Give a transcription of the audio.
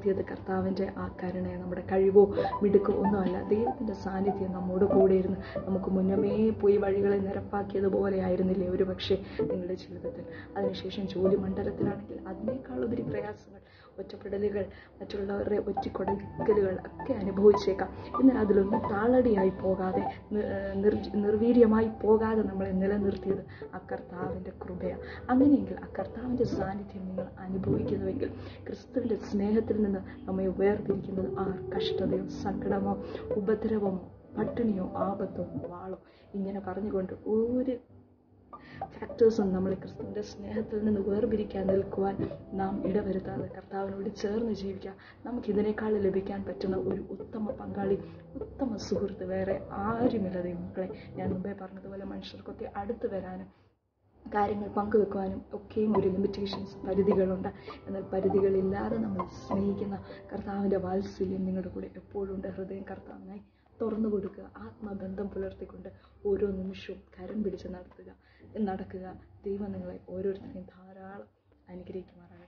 നിലനിർത്തിയത് കർത്താവിൻ്റെ ആ കരുണയെ നമ്മുടെ കഴിവോ മിടുക്കോ ഒന്നുമല്ല ദൈവത്തിൻ്റെ സാന്നിധ്യം നമ്മോട് കൂടെ ഇരുന്ന് നമുക്ക് മുന്നമേ പോയി വഴികളെ നിരപ്പാക്കിയതുപോലെ ആയിരുന്നില്ലേ ഒരു പക്ഷേ നിങ്ങളുടെ ജീവിതത്തിൽ അതിനുശേഷം ജോലി മണ്ഡലത്തിലാണെങ്കിൽ അതിനേക്കാൾ ഉപരി പ്രയാസങ്ങൾ ഒറ്റപ്പെടലുകൾ മറ്റുള്ളവരുടെ ഒറ്റിക്കൊടുക്കലുകൾ ഒക്കെ അനുഭവിച്ചേക്കാം എന്നാൽ അതിലൊന്നും താളടിയായി പോകാതെ നി- ഏഹ് നിർ- നിർവീര്യമായി പോകാതെ നമ്മളെ നിലനിർത്തിയത് ആ കർത്താവിൻ്റെ കൃപയാണ് അങ്ങനെയെങ്കിൽ ആ കർത്താവിൻ്റെ സാന്നിധ്യം നിങ്ങൾ അനുഭവിക്കുന്നുവെങ്കിൽ ക്രിസ്തുവിൻ്റെ സ്നേഹത്തിൽ നിന്ന് നമ്മെ വേർതിരിക്കുന്നത് ആ കഷ്ടതയോ സങ്കടമോ ഉപദ്രവമോ പട്ടിണിയോ ആപത്തോ വാളോ ഇങ്ങനെ പറഞ്ഞുകൊണ്ട് ഒരു ഫാക്ടേഴ്സും നമ്മളെ ക്രിസ്തുവിൻ്റെ സ്നേഹത്തിൽ നിന്ന് വേർപിരിക്കാൻ നിൽക്കുവാൻ നാം ഇടവരുത്താതെ കർത്താവിനോട് ചേർന്ന് ജീവിക്കാം നമുക്ക് ഇതിനേക്കാൾ ലഭിക്കാൻ പറ്റുന്ന ഒരു ഉത്തമ പങ്കാളി ഉത്തമ സുഹൃത്ത് വേറെ ആരുമില്ല ദൈവമക്കളെ ഞാൻ മുമ്പേ പറഞ്ഞതുപോലെ മനുഷ്യർക്കൊക്കെ അടുത്ത് വരാനും കാര്യങ്ങൾ പങ്കുവെക്കുവാനും ഒക്കെയും ഒരു ലിമിറ്റേഷൻസ് പരിധികളുണ്ട് എന്നാൽ പരിധികളില്ലാതെ നമ്മൾ സ്നേഹിക്കുന്ന കർത്താവിൻ്റെ വാത്സല്യം നിങ്ങളുടെ കൂടെ എപ്പോഴും ഉണ്ട് ഹൃദയം കർത്താവിനായി തുറന്നു കൊടുക്കുക ആത്മബന്ധം പുലർത്തിക്കൊണ്ട് ഓരോ നിമിഷവും കരം പിടിച്ച് നടത്തുക നടക്കുക ദൈവം നിങ്ങളെ ഓരോരുത്തരെയും ധാരാളം അനുഗ്രഹിക്കുമാറാണ്